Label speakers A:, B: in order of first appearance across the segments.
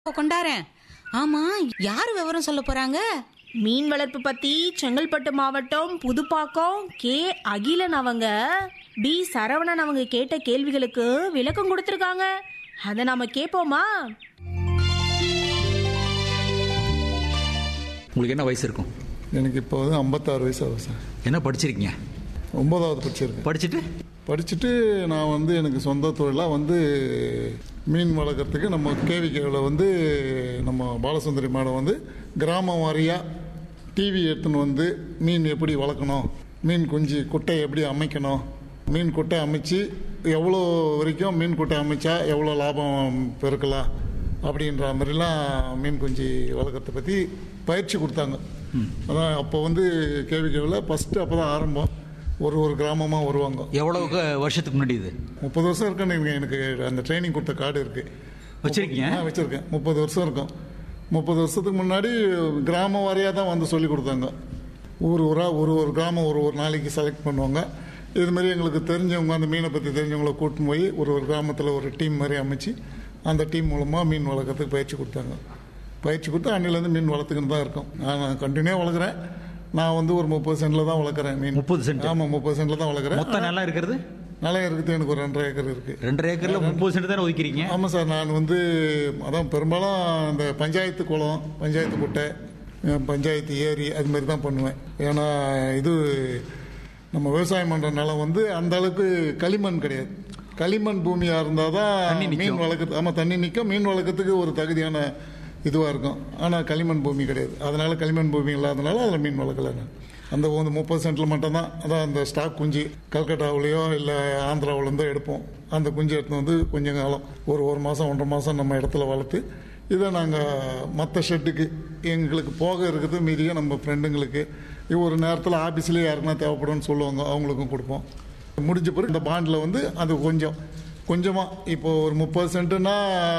A: கொண்டாரேன் ஆமா யாரு விவரம் சொல்ல போறாங்க
B: மீன் வளர்ப்பு பத்தி செங்கல்பட்டு மாவட்டம் புதுப்பாக்கம் கே அகிலன் அவங்க பி சரவணன் அவங்க கேட்ட கேள்விகளுக்கு விளக்கம் கொடுத்திருக்காங்க அதை நாம கேட்போமா
C: உங்களுக்கு என்ன வயசு இருக்கும்
D: எனக்கு இப்போ வந்து ஐம்பத்தாறு வயசு ஆகுது சார்
C: என்ன படிச்சிருக்கீங்க
D: ஒன்பதாவது படிச்சிருக்கேன்
C: படிச்சுட்டு
D: படிச்சுட்டு நான் வந்து எனக்கு சொந்த தொழிலாக வந்து மீன் வளர்க்குறதுக்கு நம்ம கேவிகேவில் வந்து நம்ம பாலசுந்தரி மேடம் வந்து கிராம வாரியாக டிவி எடுத்துன்னு வந்து மீன் எப்படி வளர்க்கணும் மீன் குஞ்சு குட்டை எப்படி அமைக்கணும் மீன் குட்டை அமைச்சு எவ்வளோ வரைக்கும் மீன் குட்டை அமைச்சா எவ்வளோ லாபம் பெருக்கலாம் அப்படின்ற மாதிரிலாம் மீன் குஞ்சு வளர்க்குறத பற்றி பயிற்சி கொடுத்தாங்க அதான் அப்போ வந்து கேவிகேவில் ஃபஸ்ட்டு அப்போ தான் ஆரம்பம் ஒரு ஒரு கிராமமாக வருவாங்க
C: எவ்வளவு வருஷத்துக்கு முன்னாடி இது
D: முப்பது வருஷம் இருக்குன்னு எனக்கு- எனக்கு அந்த ட்ரைனிங் கொடுத்த கார்டு இருக்கு
C: வச்சிருக்கீங்க?
D: ஆ வச்சிருக்கேன் முப்பது வருஷம் இருக்கும் முப்பது வருஷத்துக்கு முன்னாடி கிராம வாரியாக தான் வந்து சொல்லி கொடுத்தாங்க ஊர் ஊராக ஒரு ஒரு கிராமம் ஒரு ஒரு நாளைக்கு செலக்ட் பண்ணுவாங்க இது மாதிரி எங்களுக்கு தெரிஞ்சவங்க அந்த மீனை பற்றி தெரிஞ்சவங்கள கூட்டின்னு போய் ஒரு ஒரு கிராமத்தில் ஒரு டீம் மாதிரி அமைச்சு அந்த டீம் மூலமாக மீன் வளர்க்குறதுக்கு பயிற்சி கொடுத்தாங்க பயிற்சி கொடுத்து அன்னிலேருந்து மீன் வளர்த்துக்கிட்டு தான் இருக்கோம் நான் கண்டினியூ வளர்க்குறேன் நான் வந்து ஒரு முப்பது சென்டில் தான் வளர்க்குறேன் மீன்
C: 30 சென்ட்?
D: ஆமாம் முப்பது சென்டில் தான் வளர்க்குறேன்
C: மொத்த நிலம் இருக்கிறது
D: நிலம் இருக்குது எனக்கு ஒரு ரெண்டரை ஏக்கர் இருக்குது
C: ரெண்டரை ஏக்கர்ல முப்பது சென்ட் தானே ஒதுக்கிறீங்க
D: ஆமாம் சார் நான் வந்து அதான் பெரும்பாலும் இந்த பஞ்சாயத்து குளம் பஞ்சாயத்து குட்டை அஹ் பஞ்சாயத்து ஏரி அது மாதிரி தான் பண்ணுவேன் ஏன்னா இது நம்ம விவசாயம் பண்ணுற நிலம் வந்து அந்த அளவுக்கு களிமண் கிடையாது களிமண் பூமியாக இருந்தால்
C: தண்ணி
D: தான்
C: நிக்கும்.
D: மீன் வளர்க்குறது ஆமாம் தண்ணி நிற்கும் மீன் வளர்க்கறதுக்கு ஒரு தகுதியான இதுவாக இருக்கும் ஆனால் களிமண் பூமி கிடையாது அதனால களிமண் பூமி இல்லாதனால அதில் மீன் வளர்க்கல நான் அந்த வந்து முப்பது சென்டில் மட்டும்தான் அதான் அந்த ஸ்டாக் குஞ்சு கல்கட்டாவிலையோ இல்லை ஆந்திராவிலேருந்தோ எடுப்போம் அந்த குஞ்சு எடுத்துன்னு வந்து கொஞ்சம் காலம் ஒரு ஒரு மாதம் ஒன்றரை மாதம் நம்ம இடத்துல வளர்த்து இதை நாங்கள் மற்ற ஷெட்டுக்கு எங்களுக்கு போக இருக்குது மீதியாக நம்ம ஃப்ரெண்டுங்களுக்கு ஒரு நேரத்தில் ஆஃபீஸ்லேயே யாருக்குன்னா தேவைப்படும்னு சொல்லுவாங்க அவங்களுக்கும் கொடுப்போம் முடிஞ்ச பிறகு இந்த பாண்டில் வந்து அது கொஞ்சம் கொஞ்சமாக இப்போ ஒரு முப்பது சென்ட்டுனா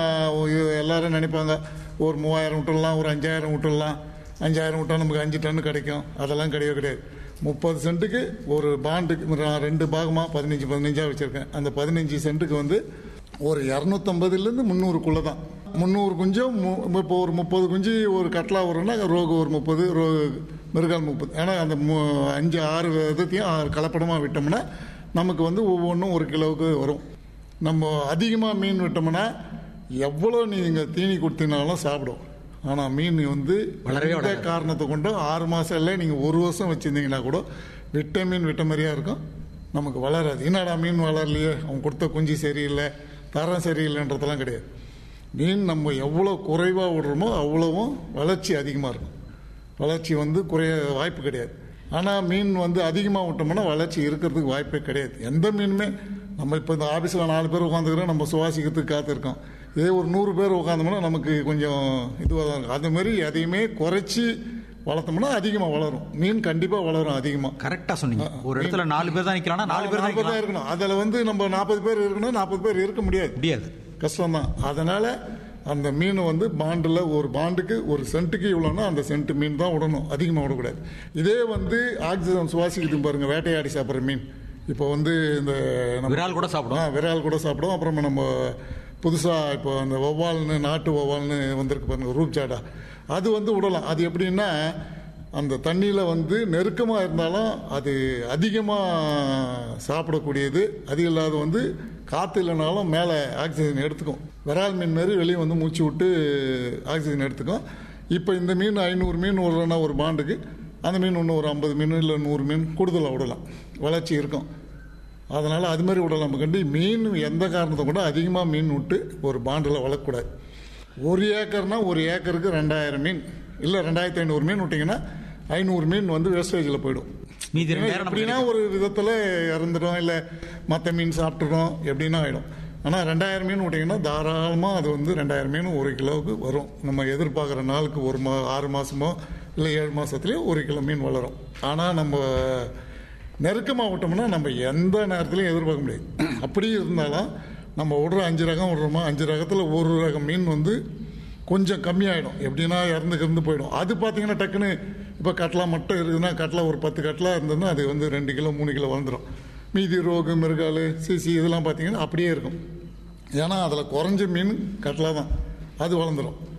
D: எல்லாரும் நினைப்பாங்க ஒரு மூவாயிரம் விட்டுடலாம் ஒரு அஞ்சாயிரம் விட்டுடலாம் அஞ்சாயிரம் விட்டா நமக்கு அஞ்சு டன் கிடைக்கும் அதெல்லாம் கிடையவே கிடையாது முப்பது சென்ட்டுக்கு ஒரு பாண்டுக்கு நான் ரெண்டு பாகமாக பதினஞ்சு பதினஞ்சாக வச்சுருக்கேன் அந்த பதினஞ்சு சென்ட்டுக்கு வந்து ஒரு இரநூத்தம்பதுலேருந்து முந்நூறுக்குள்ளே தான் முந்நூறு குஞ்சும் மு- இப்போ ஒரு முப்பது குஞ்சு ஒரு கட்லா வரும்னா ரோகு ஒரு முப்பது ரோ மிருகால் முப்பது ஏன்னா அந்த மு- அஞ்சு ஆறு விதத்தையும் ஆறு கலப்படமாக விட்டோம்னா நமக்கு வந்து ஒவ்வொன்றும் ஒரு கிலோவுக்கு வரும் நம்ம அதிகமாக மீன் விட்டோம்னா எவ்வளோ நீங்கள் தீனி கொடுத்தீங்கனாலும் சாப்பிடும் ஆனால் மீன் வந்து
C: வளரவே
D: எந்த
C: வளராது.
D: காரணத்தை கொண்டும் ஆறு மாதம் இல்லை நீங்கள் ஒரு வருஷம் வச்சுருந்தீங்கன்னா கூட விட்ட மீன் விட்ட மாதிரியா இருக்கும் நமக்கு வளராது என்னடா மீன் வளரலையே அவன் கொடுத்த குஞ்சு சரியில்லை தரம் சரியில்லைன்றதெல்லாம் கிடையாது மீன் நம்ம எவ்வளோ குறைவாக விடுறோமோ அவ்வளவும் வளர்ச்சி அதிகமாக இருக்கும் வளர்ச்சி வந்து குறைய வாய்ப்பு கிடையாது ஆனால் மீன் வந்து அதிகமாக விட்டோம்னா வளர்ச்சி இருக்கிறதுக்கு வாய்ப்பே கிடையாது எந்த மீனுமே நம்ம இப்போ இந்த ஆஃபீஸில் நாலு பேர் உட்காந்துக்கிறோம் நம்ம சுவாசிக்கிறதுக்கு காத்திருக்கோம் இதே ஒரு நூறு பேர் உட்காந்தோம்னா நமக்கு கொஞ்சம் இதுவாக தான் இருக்கும் அது மாதிரி எதையுமே குறைச்சி வளர்த்தோம்னா அதிகமாக வளரும் மீன் கண்டிப்பாக வளரும் அதிகமாக
C: கரெக்டா சொன்னீங்க ஒரு இடத்துல நாலு பேர் தான் நிக்கிறானா நாலு பேர் தான்
D: நாற்பது தான்
C: நிக்கலாம்
D: இருக்கணும் அதில் வந்து நம்ம நாற்பது பேர் இருக்கணும் நாற்பது பேர் இருக்க முடியாது
C: முடியாது
D: கஷ்டம்தான் அதனால அந்த மீன் வந்து பாண்டில் ஒரு பாண்டுக்கு ஒரு சென்ட்டுக்கு இவ்வளோன்னா அந்த சென்ட் மீன் தான் விடணும் அதிகமாக விடக்கூடாது இதே வந்து ஆக்சிஜன் சுவாசிக்குது பாருங்க வேட்டையாடி சாப்பிட்ற மீன் இப்போ வந்து இந்த நம்ம-
C: விரால் கூட சாப்பிடும்.
D: ஆ, விரால் கூட சாப்பிடும் அப்புறம் நம்ம புதுசாக இப்போ அந்த வௌவால்னு நாட்டு வௌவால்னு வந்திருக்கு பாருங்க ரூப்சாடா அது வந்து விடலாம் அது எப்படின்னா அந்த தண்ணியில் வந்து நெருக்கமாக இருந்தாலும் அது அதிகமாக சாப்பிடக்கூடியது அது இல்லாத வந்து காற்று இல்லைனாலும் மேலே ஆக்சிஜன் எடுத்துக்கும் விரால் மீன் மாரி வெளியே வந்து மூச்சு விட்டு ஆக்சிஜன் எடுத்துக்கும் இப்போ இந்த மீன் ஐநூறு மீன் விடுறோன்னா ஒரு பாண்டுக்கு அந்த மீன் இன்னும் ஒரு ஐம்பது மீன் இல்லை நூறு மீன் கூடுதலாக விடலாம் வளர்ச்சி இருக்கும் அதனால் அது மாதிரி விடலாம் கண்டி மீன் எந்த காரணத்தை கூட அதிகமாக மீன் விட்டு ஒரு பாண்டில் வளர்க்கக்கூடாது ஒரு ஏக்கர்னா ஒரு ஏக்கருக்கு ரெண்டாயிரம் மீன் இல்லை ரெண்டாயிரத்தி ஐநூறு மீன் விட்டிங்கன்னா ஐநூறு மீன் வந்து வேஸ்டேஜில் போயிடும்
C: மீதி
D: ஏன்னா
C: ரெண்டாயிரம் நமக்கு
D: எப்படின்னா ஒரு விதத்தில் இறந்துடும் இல்லை மற்ற மீன் சாப்பிட்டுடும் எப்படின்னா ஆகிடும் ஆனால் ரெண்டாயிரம் மீன் விட்டிங்கன்னா தாராளமாக அது வந்து ரெண்டாயிரம் மீன் ஒரு கிலோவுக்கு வரும் நம்ம எதிர்பார்க்குற நாளுக்கு ஒரு மா ஆறு மாதமோ இல்லை ஏழு மாதத்துலேயே ஒரு கிலோ மீன் வளரும் ஆனால் நம்ம நெருக்கமாக விட்டோம்னா நம்ம எந்த நேரத்துலையும் எதிர்பார்க்க முடியாது அப்படியே இருந்தாலும் நம்ம விடுற அஞ்சு ரகம் விடுறோமா அஞ்சு ரகத்தில் ஒரு ரகம் மீன் வந்து கொஞ்சம் கம்மியாயிடும் எப்படின்னா இறந்து இறந்து போயிடும் அது பார்த்தீங்கன்னா டக்குன்னு இப்போ கட்லா மட்டும் இருக்குதுன்னா கட்லா ஒரு பத்து கட்லா இருந்ததுன்னா அது வந்து ரெண்டு கிலோ மூணு கிலோ வந்துடும் மீதி ரோகு மிருகாலு சிசி இதெல்லாம் பார்த்தீங்கன்னா அப்படியே இருக்கும் ஏன்னா அதில் குறைஞ்ச மீன் கட்லா தான் அது வளர்ந்துடும்